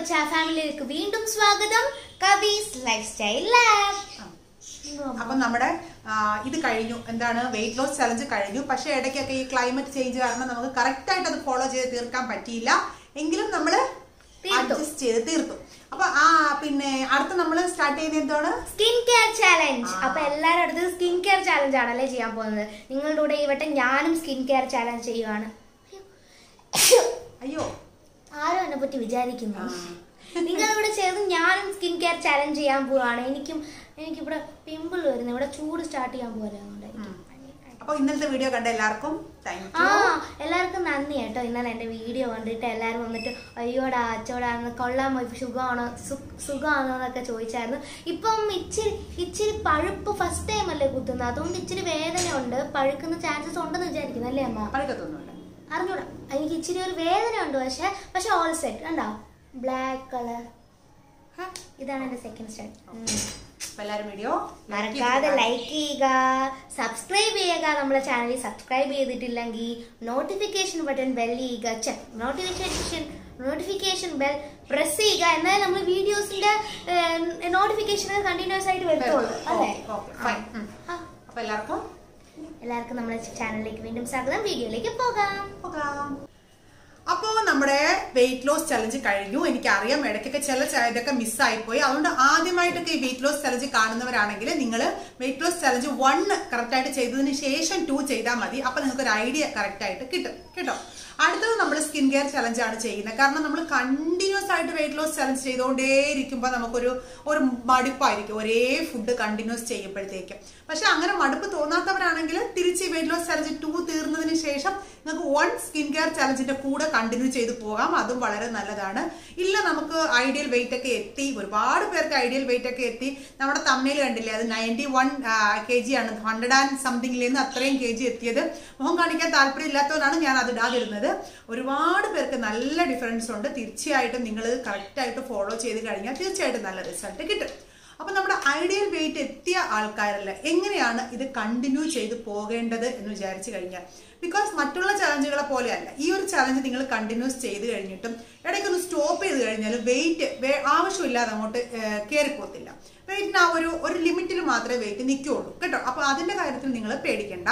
ഫാമിലിയിലേക്ക് വീണ്ടും സ്വാഗതം കവീസ് life style lab അപ്പൊ നമ്മുടെ ആ, ഇത് കഴിഞ്ഞു എന്താണ് വെയിറ്റ് ലോസ് ചലഞ്ച് കഴിഞ്ഞു പക്ഷെ ഇടയ്ക്കൊക്കെ ഈ ക്ലൈമറ്റ് ചേഞ്ച് കാരണം നമുക്ക് കറക്റ്റ് ആയിട്ട് അത് ഫോളോ ചെയ്ത് തീർക്കാൻ പറ്റിയില്ല എങ്കിലും നമ്മൾ തീർത്തു. അഡ്ജസ്റ്റ് ചെയ്ത് തീർത്തു അപ്പൊ ആ പിന്നെ അടുത്ത നമ്മൾ സ്റ്റാർട്ട് ചെയ്യുന്നത് എന്താണ് സ്കിൻ കെയർ ചാലഞ്ച് ആ. അപ്പൊ എല്ലാവരുടെ അടുത്ത് സ്കിൻ കെയർ ചാലഞ്ച് ആണല്ലേ ചെയ്യാൻ പോകുന്നത് നിങ്ങളുടെ കൂടെ ഈ വട്ടം ഞാനും സ്കിൻ കെയർ ചാലഞ്ച് ചെയ്യുവാണ് അയ്യോ ആരും എന്നെ പറ്റി വിചാരിക്കുന്നു ആ. നിങ്ങളിവിടെ ചേർന്ന് ഞാനും സ്കിൻ കെയർ ചാലഞ്ച് ചെയ്യാൻ പോവാണ് എനിക്കും എനിക്കിവിടെ പിമ്പിൾ വരുന്നു ഇവിടെ ചൂട് സ്റ്റാർട്ട് ചെയ്യാൻ പോരാണ്ടായിരിക്കും അപ്പൊ ഇന്നത്തെ വീഡിയോ കണ്ട എല്ലാവർക്കും താങ്ക് ആ യു എല്ലാവർക്കും നന്ദി കേട്ടോ ഇന്നലെ എന്റെ വീഡിയോ കണ്ടിട്ട് എല്ലാവരും വന്നിട്ട് അയ്യോടാ അച്ചോടാ എന്ന് കൊള്ളാമോ ഇപ്പൊ സുഖമാണോ സു- സുഖമാണോ എന്നൊക്കെ ചോദിച്ചായിരുന്നു ഇപ്പം ഇച്ചിരി ഇച്ചിരി പഴുപ്പ് ഫസ്റ്റ് ടൈം അല്ലേ കുത്തുന്നത് അതുകൊണ്ട് ഇച്ചിരി വേദനയുണ്ട് പഴുക്കുന്ന ചാൻസസ് ഉണ്ടെന്ന് വിചാരിക്കുന്നു അല്ലേ അമ്മ പഴക്കത്തൊന്നുമില്ല അറിഞ്ഞൂടാ എനിക്ക് ഇച്ചിരി ഒരു വേദന ഉണ്ട് പക്ഷെ പക്ഷെ ഓൾ സെറ്റ് കണ്ടോ ബ്ലാക്ക് കളർ ഇതാണ് എന്റെ സെക്കൻഡ് സ്റ്റെപ്പ് അപ്പൊ എല്ലാവരും വീഡിയോ മറക്കാതെ ലൈക്ക് ചെയ്യുക സബ്സ്ക്രൈബ് ചെയ്യുക നമ്മളെ ചാനൽ സബ്സ്ക്രൈബ് ചെയ്തിട്ടില്ലെങ്കിൽ നോട്ടിഫിക്കേഷൻ ബട്ടൺ ബെൽ ചെയ്യുക നോട്ടിഫിക്കേഷൻ നോട്ടിഫിക്കേഷൻ ബെൽ പ്രസ് ചെയ്യുക എന്നാൽ നമ്മൾ വീഡിയോസിന്റെ നോട്ടിഫിക്കേഷൻ കണ്ടിന്യൂസ് ആയിട്ട് വരുത്തുള്ളൂ അല്ലേ ഫൈൻ ആ, അപ്പൊ എല്ലാവർക്കും എല്ലാവർക്കും നമ്മുടെ ചാനലിലേക്ക് വീണ്ടും സ്വാഗതം വീഡിയോയിലേക്ക് പോകാം പോകാം അപ്പോ നമ്മുടെ വെയിറ്റ് ലോസ് ചലഞ്ച് കഴിഞ്ഞു എനിക്കറിയാം ഇടയ്ക്കൊക്കെ ചില ച- ഇതൊക്കെ മിസ്സായി പോയി അതുകൊണ്ട് ആദ്യമായിട്ടൊക്കെ ഈ വെയിറ്റ് ലോസ് ചലഞ്ച് കാണുന്നവരാണെങ്കിൽ നിങ്ങൾ weight loss challenge one correct ആയിട്ട് ചെയ്തതിന് ശേഷം ടു ചെയ്താൽ മതി അപ്പൊ നിങ്ങൾക്ക് ഒരു ഐഡിയ കറക്റ്റ് ആയിട്ട് കിട്ടും കേട്ടോ അടുത്തത് നമ്മൾ സ്കിൻ കെയർ ചലഞ്ച് ആണ് ചെയ്യുന്നത് കാരണം നമ്മൾ കണ്ടിന്യൂസ് ആയിട്ട് വെയിറ്റ് ലോസ് ചലഞ്ച് ചെയ്തുകൊണ്ടേ ഇരിക്കുമ്പോൾ നമുക്കൊരു ഒരു മടുപ്പായിരിക്കും ഒരേ ഫുഡ് കണ്ടിന്യൂസ് ചെയ്യുമ്പോഴത്തേക്കും പക്ഷെ അങ്ങനെ മടുപ്പ് തോന്നാത്തവരാണെങ്കിൽ തിരിച്ച് വെയിറ്റ് ലോസ് ചലഞ്ച് ടു തീർന്നതിന് ശേഷം നിങ്ങൾക്ക് വൺ സ്കിൻ കെയർ ചലഞ്ചിന്റെ കൂടെ കണ്ടിന്യൂ ചെയ്ത് പോകാം അതും വളരെ നല്ലതാണ് ഇല്ല നമുക്ക് ഐഡിയൽ വെയിറ്റ് ഒക്കെ എത്തി ഒരുപാട് പേർക്ക് ഐഡിയൽ വെയിറ്റ് ഒക്കെ എത്തി നമ്മുടെ തമ്മയിൽ കണ്ടില്ലേ അത് നയൻറ്റി വൺ കെ ജി ആണ് ഹൺഡ്രഡ് ആൻഡ് സംതിങ്ങിൽ നിന്ന് അത്രയും കെ ജി എത്തിയത് മുഖം കാണിക്കാൻ താല്പര്യം ഇല്ലാത്തവരാണ് ഞാൻ അത് ഇടാതിരുന്നത് ഒരുപാട് പേർക്ക് നല്ല ഡിഫറൻസ് ഉണ്ട് തീർച്ചയായിട്ടും നിങ്ങൾ കറക്റ്റ് ആയിട്ട് ഫോളോ ചെയ്ത് കഴിഞ്ഞാൽ തീർച്ചയായിട്ടും നല്ല റിസൾട്ട് കിട്ടും അപ്പൊ നമ്മുടെ ഐഡിയൽ വെയിറ്റ് എത്തിയ ആൾക്കാരല്ല എങ്ങനെയാണ് ഇത് കണ്ടിന്യൂ ചെയ്ത് പോകേണ്ടത് എന്ന് വിചാരിച്ചു കഴിഞ്ഞാൽ ബിക്കോസ് മറ്റുള്ള ചലഞ്ചുകളെ പോലെയല്ല ഈ ഒരു ചലഞ്ച് നിങ്ങൾ കണ്ടിന്യൂസ് ചെയ്ത് കഴിഞ്ഞിട്ടും ഇടയ്ക്കൊന്ന് സ്റ്റോപ്പ് ചെയ്ത് കഴിഞ്ഞാൽ വെയിറ്റ് ആവശ്യമില്ലാതെ അങ്ങോട്ട് കയറിപ്പോത്തില്ല വെയിറ്റിന് ആ ഒരു ഒരു ലിമിറ്റിൽ മാത്രമേ വെയിറ്റ് നിൽക്കുകയുള്ളൂ കേട്ടോ അപ്പൊ അതിന്റെ കാര്യത്തിൽ നിങ്ങൾ പേടിക്കണ്ട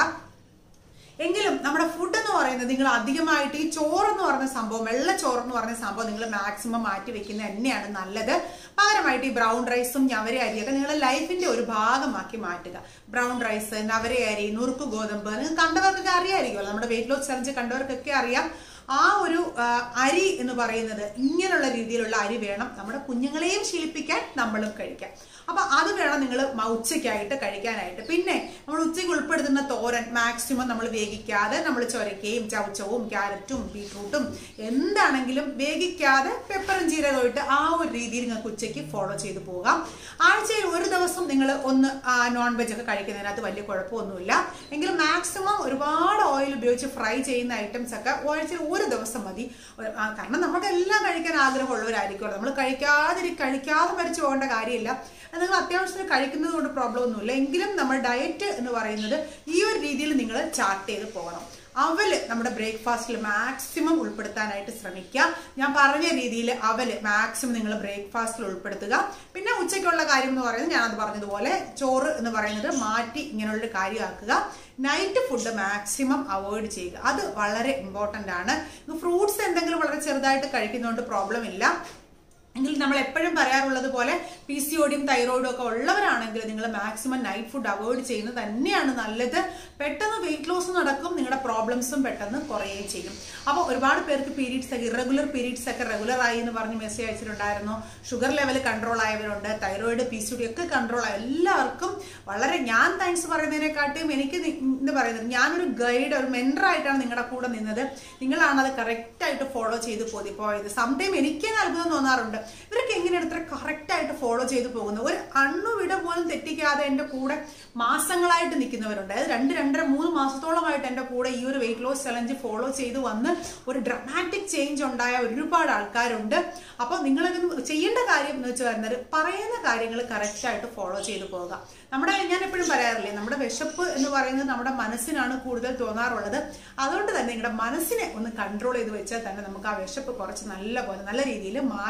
എങ്കിലും നമ്മുടെ ഫുഡ് എന്ന് പറയുന്നത് നിങ്ങൾ അധികമായിട്ട് ഈ ചോറ് എന്ന് പറയുന്ന സംഭവം വെള്ള ചോറ് എന്ന് പറയുന്ന സംഭവം നിങ്ങൾ മാക്സിമം മാറ്റി വെക്കുന്നത് തന്നെയാണ് നല്ലത് പകരമായിട്ട് ഈ ബ്രൗൺ റൈസും ഞവര അരിയൊക്കെ നിങ്ങളുടെ ലൈഫിന്റെ ഒരു ഭാഗമാക്കി മാറ്റുക ബ്രൗൺ റൈസ് നവര അരി നുറുക്ക് ഗോതമ്പ് നിങ്ങൾക്ക് കണ്ടവർക്കൊക്കെ അറിയാമായിരിക്കുമല്ലോ നമ്മുടെ വെയിറ്റ് ലോസ് ചലഞ്ച് കണ്ടവർക്കൊക്കെ അറിയാം ആ ഒരു ആ, അരി എന്ന് പറയുന്നത് ഇങ്ങനെയുള്ള രീതിയിലുള്ള അരി വേണം നമ്മുടെ കുഞ്ഞുങ്ങളെയും ശീലിപ്പിക്കാൻ നമ്മളും കഴിക്കാം അപ്പൊ അത് വേണം നിങ്ങൾ ഉച്ചയ്ക്കായിട്ട് കഴിക്കാനായിട്ട് പിന്നെ നമ്മൾ ഉച്ചയ്ക്ക് ഉൾപ്പെടുത്തുന്ന തോരൻ മാക്സിമം നമ്മൾ വേവിക്കാതെ നമ്മൾ ചൊരക്കയും ചവച്ചവും ക്യാരറ്റും ബീട്രൂട്ടും എന്താണെങ്കിലും വേവിക്കാതെ പെപ്പറും ജീരകവും ഇട്ട് ആ ഒരു രീതിയിൽ നിങ്ങൾക്ക് ഉച്ചയ്ക്ക് ഫോളോ ചെയ്ത് പോകാം ആഴ്ചയിൽ ഒരു ദിവസം നിങ്ങൾ ഒന്ന് നോൺ വെജ് ഒക്കെ കഴിക്കുന്നതിനകത്ത് വലിയ കുഴപ്പമൊന്നുമില്ല എങ്കിലും മാക്സിമം ഒരുപാട് ഓയിൽ ഉപയോഗിച്ച് ഫ്രൈ ചെയ്യുന്ന ഐറ്റംസ് ഒക്കെ ആഴ്ചയിൽ ഒരു ദിവസം മതി ഒരു- ആ, കാരണം നമുക്ക് എല്ലാം കഴിക്കാൻ ആഗ്രഹമുള്ളവരായിരിക്കുമല്ലോ നമ്മൾ കഴിക്കാതിരി കഴിക്കാതെ മരിച്ചു പോകേണ്ട കാര്യമില്ല അത് നിങ്ങൾ അത്യാവശ്യത്തിന് കഴിക്കുന്നത് കൊണ്ട് പ്രോബ്ലം ഒന്നുമില്ല എങ്കിലും നമ്മൾ ഡയറ്റ് എന്ന് പറയുന്നത് ഈ ഒരു രീതിയിൽ നിങ്ങൾ ചാർട്ട് ചെയ്ത് പോകണം അവല് നമ്മുടെ ബ്രേക്ക്ഫാസ്റ്റിൽ മാക്സിമം ഉൾപ്പെടുത്താനായിട്ട് ശ്രമിക്കുക ഞാൻ പറഞ്ഞ രീതിയിൽ അവല് മാക്സിമം നിങ്ങൾ ബ്രേക്ക്ഫാസ്റ്റിൽ ഉൾപ്പെടുത്തുക പിന്നെ ഉച്ചയ്ക്കുള്ള കാര്യം എന്ന് പറയുന്നത് ഞാനത് പറഞ്ഞതുപോലെ ചോറ് എന്ന് പറയുന്നത് മാറ്റി ഇങ്ങനെയുള്ള കാര്യമാക്കുക നൈറ്റ് ഫുഡ് മാക്സിമം അവോയ്ഡ് ചെയ്യുക അത് വളരെ ഇമ്പോർട്ടൻ്റ് ആണ് ഫ്രൂട്ട്സ് എന്തെങ്കിലും വളരെ ചെറുതായിട്ട് കഴിക്കുന്നതുകൊണ്ട് പ്രോബ്ലം ഇല്ല എങ്കിൽ നമ്മൾ എപ്പോഴും പറയാറുള്ളത് പോലെ പി സി ഒടിയും തൈറോയിഡും ഒക്കെ ഉള്ളവരാണെങ്കിൽ നിങ്ങൾ മാക്സിമം നൈറ്റ് ഫുഡ് അവോയ്ഡ് ചെയ്യുന്നത് തന്നെയാണ് നല്ലത് പെട്ടെന്ന് വെയിറ്റ് ലോസ് നടക്കും നിങ്ങളുടെ പ്രോബ്ലംസും പെട്ടെന്ന് കുറയുകയും ചെയ്യും അപ്പോൾ ഒരുപാട് പേർക്ക് പീരീഡ്സ് ഒക്കെ ഇറഗുലർ പീരീഡ്സ് ഒക്കെ റെഗുലർ ആയി എന്ന് പറഞ്ഞ് മെസ്സേജ് അയച്ചിട്ടുണ്ടായിരുന്നു ഷുഗർ ലെവൽ കൺട്രോൾ ആയവരുണ്ട് തൈറോയിഡ് പി സി ഒടി ഒക്കെ കൺട്രോൾ ആയ എല്ലാവർക്കും വളരെ ഞാൻ താങ്ക്സ് പറയുന്നതിനെക്കാട്ടിയും എനിക്ക് നി- എന്ന് പറയുന്നത് ഞാനൊരു ഗൈഡ് ഒരു മെൻറ്റർ ആയിട്ടാണ് നിങ്ങളുടെ കൂടെ നിന്നത് നിങ്ങളാണ് അത് കറക്റ്റ് ആയിട്ട് ഫോളോ ചെയ്ത് പോയി പോയത് സംടൈം എനിക്ക് തന്നെ അത്ഭുതം തോന്നാറുണ്ട് ഇവരൊക്കെ എങ്ങനെയാണ് ഇത്ര കറക്റ്റ് ആയിട്ട് ഫോളോ ചെയ്ത് പോകുന്നത് ഒരു അണ്ണുവിട പോലും തെറ്റിക്കാതെ എൻ്റെ കൂടെ മാസങ്ങളായിട്ട് നിൽക്കുന്നവരുണ്ട് അതായത് രണ്ട് രണ്ടര മൂന്ന് മാസത്തോളമായിട്ട് എൻ്റെ കൂടെ ഈ ഒരു വെയിറ്റ് ലോസ് ചലഞ്ച് ഫോളോ ചെയ്ത് വന്ന് ഒരു ഡ്രമാറ്റിക് ചേഞ്ച് ഉണ്ടായ ഒരുപാട് ആൾക്കാരുണ്ട് അപ്പോൾ നിങ്ങൾ ചെയ്യേണ്ട കാര്യം എന്ന് വെച്ച് വരുന്നത് പറയുന്ന കാര്യങ്ങൾ കറക്റ്റ് ആയിട്ട് ഫോളോ ചെയ്ത് പോകുക നമ്മുടെ ഞാൻ എപ്പോഴും പറയാറില്ലേ നമ്മുടെ വിശപ്പ് എന്ന് പറയുന്നത് നമ്മുടെ മനസ്സിനാണ് കൂടുതൽ തോന്നാറുള്ളത് അതുകൊണ്ട് തന്നെ നിങ്ങളുടെ മനസ്സിനെ ഒന്ന് കൺട്രോൾ ചെയ്ത് വെച്ചാൽ തന്നെ നമുക്ക് ആ വിശപ്പ് കുറച്ച് നല്ല പോലെ നല്ല രീതിയിൽ മാറ്റാനും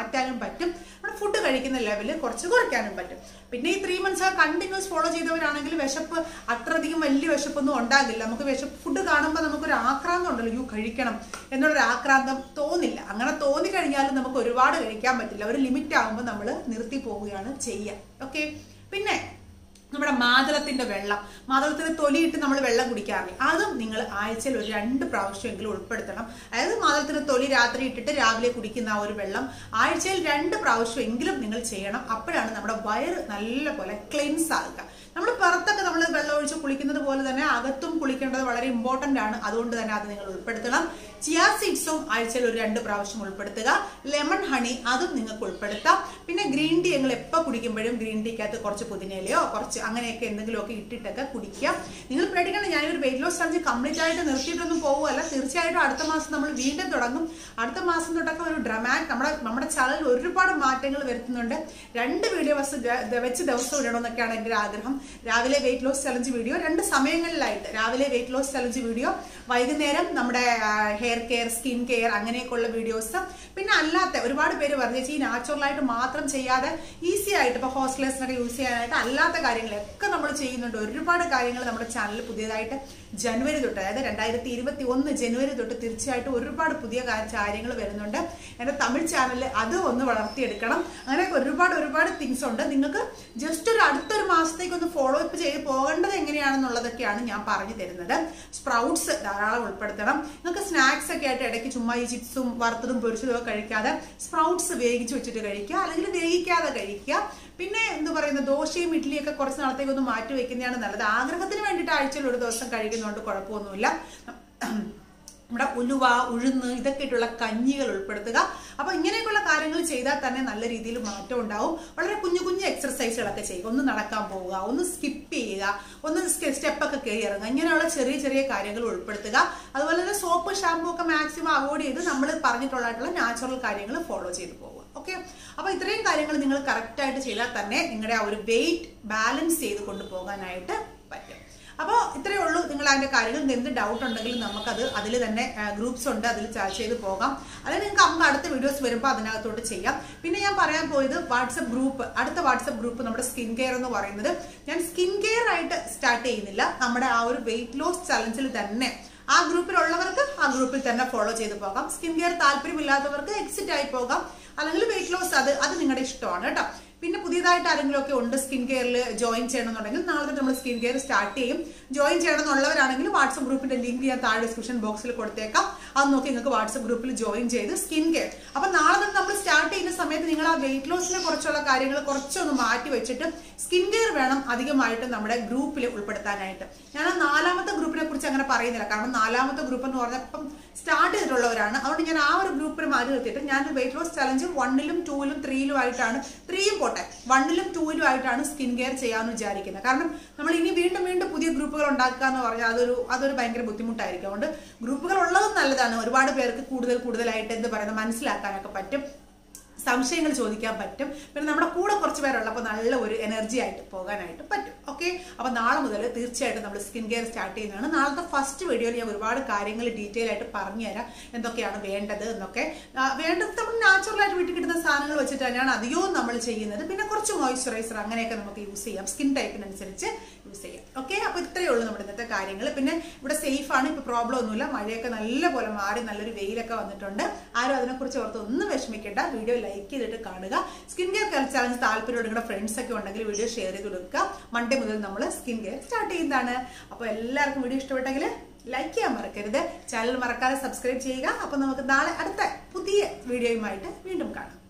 പറ്റും നമ്മുടെ ഫുഡ് കഴിക്കുന്ന ലെവല് കുറച്ച് കുറയ്ക്കാനും പറ്റും പിന്നെ ഈ ത്രീ മന്ത്സ് കണ്ടിന്യൂസ് ഫോളോ ചെയ്തവരാണെങ്കിൽ വിശപ്പ് അത്രയധികം വലിയ വിശപ്പൊന്നും ഉണ്ടാകില്ല നമുക്ക് വിശപ്പ് ഫുഡ് കാണുമ്പോൾ നമുക്കൊരു ആക്രാന്തം ഉണ്ടല്ലോ യു കഴിക്കണം എന്നുള്ളൊരു ആക്രാന്തം തോന്നില്ല അങ്ങനെ തോന്നി കഴിഞ്ഞാലും നമുക്ക് ഒരുപാട് കഴിക്കാൻ പറ്റില്ല ഒരു ലിമിറ്റ് ആകുമ്പോൾ നമ്മൾ നിർത്തി പോവുകയാണ് ചെയ്യുക ഓക്കെ പിന്നെ നമ്മുടെ മാതളത്തിന്റെ വെള്ളം മാതളത്തിന്റെ തൊലിയിട്ട് നമ്മൾ വെള്ളം കുടിക്കാറില്ല അതും നിങ്ങൾ ആഴ്ചയിൽ ഒരു രണ്ട് പ്രാവശ്യമെങ്കിലും ഉൾപ്പെടുത്തണം അതായത് മാതളത്തിന്റെ തൊലി രാത്രി ഇട്ടിട്ട് രാവിലെ കുടിക്കുന്ന ആ ഒരു വെള്ളം ആഴ്ചയിൽ രണ്ട് പ്രാവശ്യമെങ്കിലും നിങ്ങൾ ചെയ്യണം അപ്പോഴാണ് നമ്മുടെ വയറ് നല്ല പോലെ ക്ലെൻസ് ആകുക നമ്മൾ പുറത്തൊക്കെ നമ്മൾ വെള്ളം ഒഴിച്ച് കുളിക്കുന്നത് പോലെ തന്നെ അകത്തും കുളിക്കേണ്ടത് വളരെ ഇമ്പോർട്ടന്റ് ആണ് അതുകൊണ്ട് തന്നെ അത് നിങ്ങൾ ഉൾപ്പെടുത്തണം ചിയാ സീഡ്സും ആഴ്ചയിൽ ഒരു രണ്ട് പ്രാവശ്യം ഉൾപ്പെടുത്തുക ലെമൺ ഹണി അതും നിങ്ങൾക്ക് ഉൾപ്പെടുത്താം പിന്നെ ഗ്രീൻ ടീ നിങ്ങൾ എപ്പോൾ കുടിക്കുമ്പോഴും ഗ്രീൻ ടീക്കകത്ത് കുറച്ച് പുതിനയിലയോ കുറച്ച് അങ്ങനെയൊക്കെ എന്തെങ്കിലുമൊക്കെ ഇട്ടിട്ടൊക്കെ കുടിക്കുക നിങ്ങൾ പേടിക്കണം ഞാനൊരു വെയിറ്റ് ലോസ് ചലഞ്ച് കംപ്ലീറ്റ് ആയിട്ട് നിർത്തിയിട്ടൊന്നും പോകുമല്ല തീർച്ചയായിട്ടും അടുത്ത മാസം നമ്മൾ വീണ്ടും തുടങ്ങും അടുത്ത മാസം തൊട്ടൊക്കെ ഒരു ഡ്രമാറ്റ് നമ്മുടെ നമ്മുടെ ചാനലിൽ ഒരുപാട് മാറ്റങ്ങൾ വരുത്തുന്നുണ്ട് രണ്ട് വീഡിയോസ് വെച്ച് ദിവസം ഇടണമെന്നൊക്കെയാണ് എൻ്റെ ഒരു ആഗ്രഹം രാവിലെ വെയിറ്റ് ലോസ് ചലഞ്ച് വീഡിയോ രണ്ട് സമയങ്ങളിലായിട്ട് രാവിലെ വെയിറ്റ് ലോസ് ചലഞ്ച് വീഡിയോ വൈകുന്നേരം നമ്മുടെ ഹെയർ കെയർ സ്കിൻ കെയർ അങ്ങനെയൊക്കെയുള്ള വീഡിയോസ് പിന്നെ അല്ലാത്ത ഒരുപാട് പേര് പറഞ്ഞു ചേച്ചി നാച്ചുറൽ ആയിട്ട് മാത്രം ചെയ്യാതെ ഈസി ആയിട്ട് ഇപ്പോൾ ഹോസ്റ്റലേഴ്സിനൊക്കെ യൂസ് ചെയ്യാനായിട്ട് അല്ലാത്ത കാര്യങ്ങളൊക്കെ നമ്മൾ ചെയ്യുന്നുണ്ട് ഒരുപാട് കാര്യങ്ങൾ നമ്മുടെ ചാനലിൽ പുതിയതായിട്ട് ജനുവരി തൊട്ട് അതായത് രണ്ടായിരത്തി ഇരുപത്തി ഒന്ന് ജനുവരി തൊട്ട് തീർച്ചയായിട്ടും ഒരുപാട് പുതിയ കാര്യങ്ങൾ വരുന്നുണ്ട് എൻ്റെ തമിഴ് ചാനലിൽ അത് ഒന്ന് വളർത്തിയെടുക്കണം അങ്ങനെയൊക്കെ ഒരുപാട് ഒരുപാട് തിങ്സ് ഉണ്ട് നിങ്ങൾക്ക് ജസ്റ്റ് ഒരു അടുത്തൊരു മാസത്തേക്ക് ഒന്ന് ഫോളോ അപ്പ് ചെയ്ത് പോകേണ്ടത് എങ്ങനെയാണെന്നുള്ളതൊക്കെയാണ് ഞാൻ പറഞ്ഞു തരുന്നത് സ്പ്രൗട്ട്സ് ധാരാളം ഉൾപ്പെടുത്തണം നിങ്ങൾക്ക് സ്നാക്സ് ഒക്കെ ആയിട്ട് ഇടയ്ക്ക് ചുമ്മാ ഈ ചിപ്സും വറുത്തതും പൊരിച്ചതും ഒക്കെ കഴിക്കാതെ സ്പ്രൗട്ട്സ് വേവിച്ച് വെച്ചിട്ട് കഴിക്കുക അല്ലെങ്കിൽ വേവിക്കാതെ കഴിക്കുക പിന്നെ എന്ത് പറയുന്ന ദോശയും ഇഡ്ഡലിയൊക്കെ കുറച്ച് നാളത്തേക്ക് ഒന്ന് മാറ്റി വെക്കുന്നതാണ് നല്ലത് ആഗ്രഹത്തിന് വേണ്ടിയിട്ട് ആഴ്ചയിൽ ഒരു ദിവസം കഴിക്കുന്നതുകൊണ്ട് കുഴപ്പമൊന്നുമില്ല നമ്മുടെ ഉലുവ ഉഴുന്ന് ഇതൊക്കെ ഇട്ടുള്ള കഞ്ഞികൾ ഉൾപ്പെടുത്തുക അപ്പൊ ഇങ്ങനെയൊക്കെയുള്ള കാര്യങ്ങൾ ചെയ്താൽ തന്നെ നല്ല രീതിയിൽ മാറ്റം ഉണ്ടാവും വളരെ കുഞ്ഞു കുഞ്ഞു എക്സർസൈസുകളൊക്കെ ചെയ്യുക ഒന്ന് നടക്കാൻ പോവുക ഒന്ന് സ്കിപ്പ് ചെയ്യുക ഒന്ന് സ്റ്റെപ്പൊക്കെ കയറി ഇറങ്ങുക ഇങ്ങനെയുള്ള ചെറിയ ചെറിയ കാര്യങ്ങൾ ഉൾപ്പെടുത്തുക അതുപോലെ തന്നെ സോപ്പ് ഷാമ്പു ഒക്കെ മാക്സിമം അവോയ്ഡ് ചെയ്ത് നമ്മൾ പറഞ്ഞിട്ടുള്ളതായിട്ടുള്ള നാച്ചുറൽ കാര്യങ്ങൾ ഫോളോ ചെയ്ത് പോവുക ഓക്കെ അപ്പൊ ഇത്രയും കാര്യങ്ങൾ നിങ്ങൾ കറക്റ്റ് ആയിട്ട് ചെയ്താൽ തന്നെ നിങ്ങളുടെ ആ ഒരു വെയിറ്റ് ബാലൻസ് ചെയ്ത് കൊണ്ടുപോകാനായിട്ട് പറ്റും അപ്പോൾ ഇത്രയേ ഉള്ളൂ നിങ്ങൾ അതിന്റെ കാര്യങ്ങൾ എന്ത് ഡൗട്ട് ഉണ്ടെങ്കിലും നമുക്കത് അതിൽ തന്നെ ഗ്രൂപ്പ്സ് ഉണ്ട് അതിൽ ചർച്ച ചെയ്ത് പോകാം അല്ലെങ്കിൽ നിങ്ങൾക്ക് നമുക്ക് അടുത്ത വീഡിയോസ് വരുമ്പോൾ അതിനകത്തോട്ട് ചെയ്യാം പിന്നെ ഞാൻ പറയാൻ പോയത് വാട്സപ്പ് ഗ്രൂപ്പ് അടുത്ത വാട്സപ്പ് ഗ്രൂപ്പ് നമ്മുടെ സ്കിൻ കെയർ എന്ന് പറയുന്നത് ഞാൻ സ്കിൻ കെയർ ആയിട്ട് സ്റ്റാർട്ട് ചെയ്യുന്നില്ല നമ്മുടെ ആ ഒരു വെയിറ്റ് ലോസ് ചലഞ്ചിൽ തന്നെ ആ ഗ്രൂപ്പിലുള്ളവർക്ക് ആ ഗ്രൂപ്പിൽ തന്നെ ഫോളോ ചെയ്ത് പോകാം സ്കിൻ കെയർ താല്പര്യമില്ലാത്തവർക്ക് എക്സിറ്റ് ആയി പോകാം അല്ലെങ്കിൽ വെയിറ്റ് ലോസ് അത് അത് നിങ്ങളുടെ ഇഷ്ടമാണ് കേട്ടോ പിന്നെ പുതിയതായിട്ട് ആരെങ്കിലും ഒക്കെ ഉണ്ട് സ്കിൻ കെയറിൽ ജോയിൻ ചെയ്യണമെന്നുണ്ടെങ്കിൽ നാളെ തൊട്ട് നമ്മൾ സ്കിൻ കെയർ സ്റ്റാർട്ട് ചെയ്യും ജോയിൻ ചെയ്യണമെന്നുള്ളവരാണെങ്കിൽ വാട്സപ്പ് ഗ്രൂപ്പിന്റെ ലിങ്ക് ഞാൻ താഴെ ഡിസ്ക്രിപ്ഷൻ ബോക്സിൽ കൊടുത്തേക്കാം അത് നോക്കി നിങ്ങൾക്ക് വാട്സപ്പ് ഗ്രൂപ്പിൽ ജോയിൻ ചെയ്ത് സ്കിൻ കെയർ അപ്പൊ നാളെ തൊട്ട് നമ്മൾ സ്റ്റാർട്ട് ചെയ്യുന്ന സമയത്ത് നിങ്ങൾ ആ വെയിറ്റ് ലോസിനെ കുറിച്ചുള്ള കാര്യങ്ങൾ കുറച്ചൊന്ന് മാറ്റി വെച്ചിട്ട് സ്കിൻ കെയർ വേണം അധികമായിട്ട് നമ്മുടെ ഗ്രൂപ്പിൽ ഉൾപ്പെടുത്താനായിട്ട് ഞാൻ ആ നാലാമത്തെ ഗ്രൂപ്പിനെ കുറിച്ച് അങ്ങനെ പറയുന്നില്ല കാരണം നാലാമത്തെ ഗ്രൂപ്പ് എന്ന് പറഞ്ഞാൽ ഇപ്പം സ്റ്റാർട്ട് ചെയ്തിട്ടുള്ളവരാണ് അതുകൊണ്ട് ഞാൻ ആ ഒരു ഗ്രൂപ്പിൽ മാറ്റി നിർത്തിയിട്ട് ഞാൻ വെയിറ്റ് ലോസ് ചലഞ്ച് വണ്ണിലും ടൂവിലും ത്രീയിലും ആയിട്ടാണ് ത്രീയും പോട്ടെ വണ്ണിലും ടൂവിലും ആയിട്ടാണ് സ്കിൻ കെയർ ചെയ്യാമെന്ന് വിചാരിക്കുന്നത് കാരണം നമ്മൾ ഇനി വീണ്ടും വീണ്ടും പുതിയ ഗ്രൂപ്പുകൾ ഉണ്ടാക്കുക എന്ന് പറഞ്ഞാൽ അതൊരു അതൊരു ഭയങ്കര ബുദ്ധിമുട്ടായിരിക്കും അതുകൊണ്ട് ഗ്രൂപ്പുകൾ ഉള്ളതും നല്ലതാണ് ഒരുപാട് പേർക്ക് കൂടുതൽ കൂടുതലായിട്ട് എന്ത് പറയുന്നത് മനസ്സിലാക്കാനൊക്കെ പറ്റും സംശയങ്ങൾ ചോദിക്കാൻ പറ്റും പിന്നെ നമ്മുടെ കൂടെ കുറച്ച് പേരുള്ളപ്പോൾ നല്ല ഒരു എനർജി ആയിട്ട് പോകാനായിട്ട് പറ്റും ഓക്കെ അപ്പൊ നാളെ മുതൽ തീർച്ചയായിട്ടും നമ്മൾ സ്കിൻ കെയർ സ്റ്റാർട്ട് ചെയ്യുന്നതാണ് നാളത്തെ ഫസ്റ്റ് വീഡിയോയിൽ ഞാൻ ഒരുപാട് കാര്യങ്ങൾ ഡീറ്റെയിൽ ആയിട്ട് പറഞ്ഞുതരാം എന്തൊക്കെയാണ് വേണ്ടത് എന്നൊക്കെ ആ, വേണ്ടത് നമ്മൾ നാച്ചുറൽ ആയിട്ട് വീട്ടിൽ കിട്ടുന്ന സാധനങ്ങൾ വെച്ചിട്ട് തന്നെയാണ് അധികവും നമ്മൾ ചെയ്യുന്നത് പിന്നെ കുറച്ച് മോയ്സ്ചറൈസർ അങ്ങനെയൊക്കെ നമുക്ക് യൂസ് ചെയ്യാം സ്കിൻ ടൈപ്പിനനുസരിച്ച് യൂസ് ചെയ്യാം ഓക്കെ അപ്പൊ ഇത്രയേ ഉള്ളൂ നമ്മുടെ ഇന്നത്തെ കാര്യങ്ങൾ പിന്നെ ഇവിടെ സേഫ് ആണ് ഇപ്പൊ പ്രോബ്ലം ഒന്നുമില്ല മഴയൊക്കെ നല്ലപോലെ മാറി നല്ലൊരു വെയിലൊക്കെ വന്നിട്ടുണ്ട് ആരും അതിനെക്കുറിച്ച് ഓർത്ത് ഒന്നും വിഷമിക്കേണ്ട വീഡിയോ ലൈക്ക് ചെയ്തിട്ട് കാണുക സ്കിൻ കെയർ ചാലഞ്ച് താല്പര്യമുള്ള നിങ്ങളുടെ ഫ്രണ്ട്സ് ഒക്കെ ഉണ്ടെങ്കിൽ വീഡിയോ ഷെയർ ചെയ്ത് കൊടുക്കുക മൺഡേ മുതൽ നമ്മൾ സ്കിൻ കെയർ സ്റ്റാർട്ട് ചെയ്യുന്നതാണ് അപ്പോൾ എല്ലാവർക്കും വീഡിയോ ഇഷ്ടപ്പെട്ടെങ്കിൽ ലൈക്ക് ചെയ്യാൻ മറക്കരുത് ചാനൽ മറക്കാതെ സബ്സ്ക്രൈബ് ചെയ്യുക അപ്പോൾ നമുക്ക് നാളെ അടുത്ത പുതിയ വീഡിയോയുമായിട്ട് വീണ്ടും കാണാം